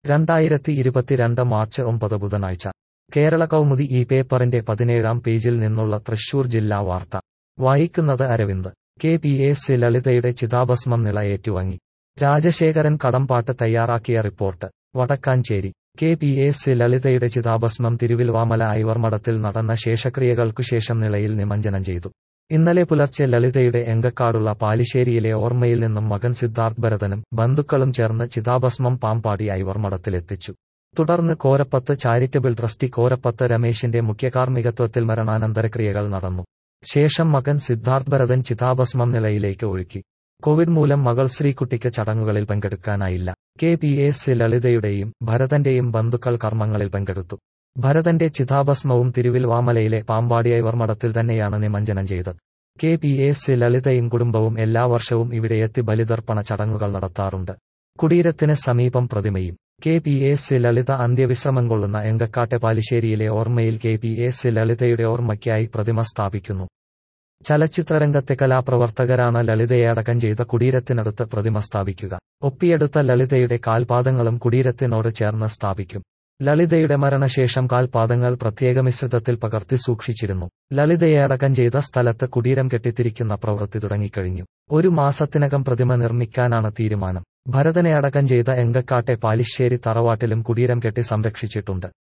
രണ്ടായിരത്തി ഇരുപത്തിരണ്ട് മാർച്ച് ഒമ്പത് ബുധനാഴ്ച കേരള കൗമുദി ഈ പേപ്പറിന്റെ പതിനേഴാം പേജിൽ നിന്നുള്ള തൃശൂർ ജില്ലാ വാർത്ത വായിക്കുന്നത് അരവിന്ദ് കെ പി എസ് ലളിതയുടെ ചിതാഭസ്മം നിള ഏറ്റുവാങ്ങി രാജശേഖരൻ കടമ്പാട്ട് തയ്യാറാക്കിയ report Wadakkanchery K P S ലളിതയുടെ ചിതാഭസ്മം തിരുവിൽവാമല ഐവർമഠത്തിൽ നടന്ന ശേഷക്രിയകൾക്കുശേഷം നിളയിൽ നിമഞ്ജനം ചെയ്തു ഇന്നലെ പുലർച്ചെ ലളിതയുടെ എങ്കക്കാടുള്ള പാലിശ്ശേരിയിലെ ഓർമ്മയിൽ നിന്നും മകൻ സിദ്ധാർത്ഥ് ഭരതനും ബന്ധുക്കളും ചേർന്ന് ചിതാഭസ്മം പാമ്പാടി ഐവർമഠത്തിലെത്തിച്ചു തുടർന്ന് കോരപ്പത്ത് ചാരിറ്റബിൾ ട്രസ്റ്റി കോരപ്പത്ത് രമേശിന്റെ മുഖ്യകാർമ്മികത്വത്തിൽ മരണാനന്തരക്രിയകൾ നടന്നു ശേഷം മകൻ സിദ്ധാർത്ഥ് ഭരതൻ ചിതാഭസ്മം നിലയിലേക്ക് ഒഴുക്കി കോവിഡ് മൂലം മകൾ ശ്രീകുട്ടിക്ക് ചടങ്ങുകളിൽ പങ്കെടുക്കാനായില്ല കെ പി എസ് ലളിതയുടെയും ഭരതന്റെയും ബന്ധുക്കൾ കർമ്മങ്ങളിൽ പങ്കെടുത്തു ഭരതന്റെ ചിതാഭസ്മവും തിരുവിൽവാമലയിലെ പാമ്പാടിയൈവർ മഠത്തിൽ തന്നെയാണ് നിമഞ്ജനം ചെയ്തത് കെ പി എസ് ലളിതയും കുടുംബവും എല്ലാ വർഷവും ഇവിടെയെത്തി ബലിതർപ്പണ ചടങ്ങുകൾ നടത്താറുണ്ട് കുടീരത്തിന് സമീപം പ്രതിമയും കെ പി എസ് ലളിത അന്ത്യവിശ്രമം കൊള്ളുന്ന എങ്കക്കാട്ടെ പാലിശ്ശേരിയിലെ ഓർമ്മയിൽ കെ പി എസ് ലളിതയുടെ ഓർമ്മയ്ക്കായി പ്രതിമ സ്ഥാപിക്കുന്നു ചലച്ചിത്രരംഗത്തെ കലാപ്രവർത്തകരാണ് ലളിതയെ അടക്കം ചെയ്ത കുടീരത്തിനടുത്ത് പ്രതിമ സ്ഥാപിക്കുക ഒപ്പിയെടുത്ത ലളിതയുടെ കാൽപാദങ്ങളും കുടീരത്തിനോട് ചേർന്ന് സ്ഥാപിക്കും ലളിതയുടെ മരണശേഷം കാൽപാദങ്ങൾ പ്രത്യേക മിശ്രിതത്തിൽ പകർത്തി സൂക്ഷിച്ചിരുന്നു ലളിതയെ അടക്കം ചെയ്ത സ്ഥലത്ത് കുടീരം കെട്ടിത്തിരിക്കുന്ന പ്രവൃത്തി തുടങ്ങിക്കഴിഞ്ഞു ഒരു മാസത്തിനകം പ്രതിമ നിർമ്മിക്കാനാണ് തീരുമാനം ഭരതനെ അടക്കം ചെയ്ത എങ്കക്കാട്ടെ പാലിശ്ശേരി തറവാട്ടിലും കുടീരം കെട്ടി സംരക്ഷിച്ചിട്ടുണ്ട്